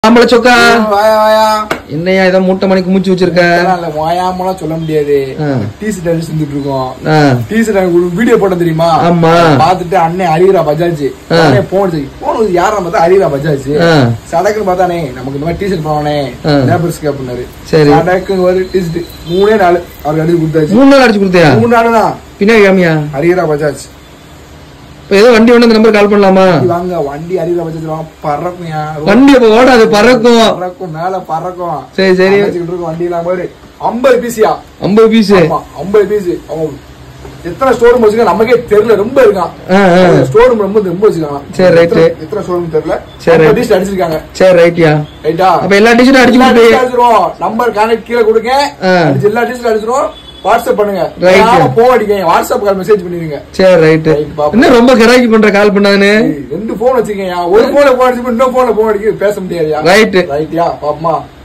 ஆம்பளை சொக்கா வாயா வாயா என்னையா ஏதோ மூட்டை மணிக்கு மூச்சு வச்சிருக்க இதெல்லாம் இல்ல வாயாமலாம் சொல்ல முடியாது ஆ. டிஷர்ட் அடிச்சு செஞ்சுட்டு இருக்கோம் ஆ, டிஷர்ட் எனக்கு ஒரு வீடியோ போட்ட தெரியுமா ஆமா. பாத்துட்டு அண்ணன் ஹரிரா பஜாஜ் ஆ. அண்ணே போன் போன் யாரா பார்த்தா ஹரிரா பஜாஜ் ஆ. சடக்குன்னு பார்த்தானே நமக்கு இந்த மாதிரி டிஷர்ட் போவானே ஆ. நேபர்ஸ்க்கு அப்படின்னாரு சரி. சடக்கு ஒரு டிஷர்ட் மூணே நாள் அவருக்கு அடிச்சு கொடுத்தாச்சு மூணு நாள் அடிச்சு கொடுத்தியா மூணு நாள் தான் பின்னாடி காமியா ஹரிரா பஜாஜ் இப்ப ஏதோ வண்டி வந்து நம்பர் கால் பண்ணலாமா வாங்க வண்டி ஹரிரா பஜாஜ் வாங்க பறக்கும்யா வண்டி அப்ப ஓடாது பறக்கும் பறக்கும் மேல பறக்கும் சரி, சரி. அமைச்சுக்கிட்டு இருக்கும் வண்டி எல்லாம் பாரு ஐம்பது பீசியா ஐம்பது பீஸ் ஆமா, 50 பீஸ் அவன் எத்தனை ஸ்டோர் ரூம் வச்சிருக்கான் நமக்கே தெரியல ரொம்ப இருக்கான் ஆ, ஆ. ஸ்டோர் ரூம் ரொம்ப ரொம்ப வச்சிருக்கான் சரி, right. எத்தனை- எத்தனை ஸ்டோர் ரூம் தெரியல சரி, right. டிஷ் அடிச்சிருக்காங்க சரி ரைட்யா ரைட்டா அப்ப எல்லா டிஷர்ட்டும் அடிச்சு எல்லா கொடுத்து dish அடிச்சிருவோம் நம்பர் கான்டாக்ட் கீழே கொடுங்க ஆ. அடிச்சு எல்லா டிஷ் அடிச்சிருவோம் வாட்ஸ்அப் பண்ணுங்க Right. போன் அடிக்கங்க வாட்ஸ்அப் கால் மெசேஜ் பண்ணிருங்க சரி ரைட்டு Right, பாப்போம். என்ன ரொம்ப கிராக்கி பண்ற கால் பண்ணாதுன்னு ஏய், ரெண்டு போன் வச்சிருக்கீங்க ஒரு போன்ல போன் அடிச்சு இன்னொரு போன்ல போன் அடிக்க பேச முடியாதுயா Right. ரைட்யா பாப்பமா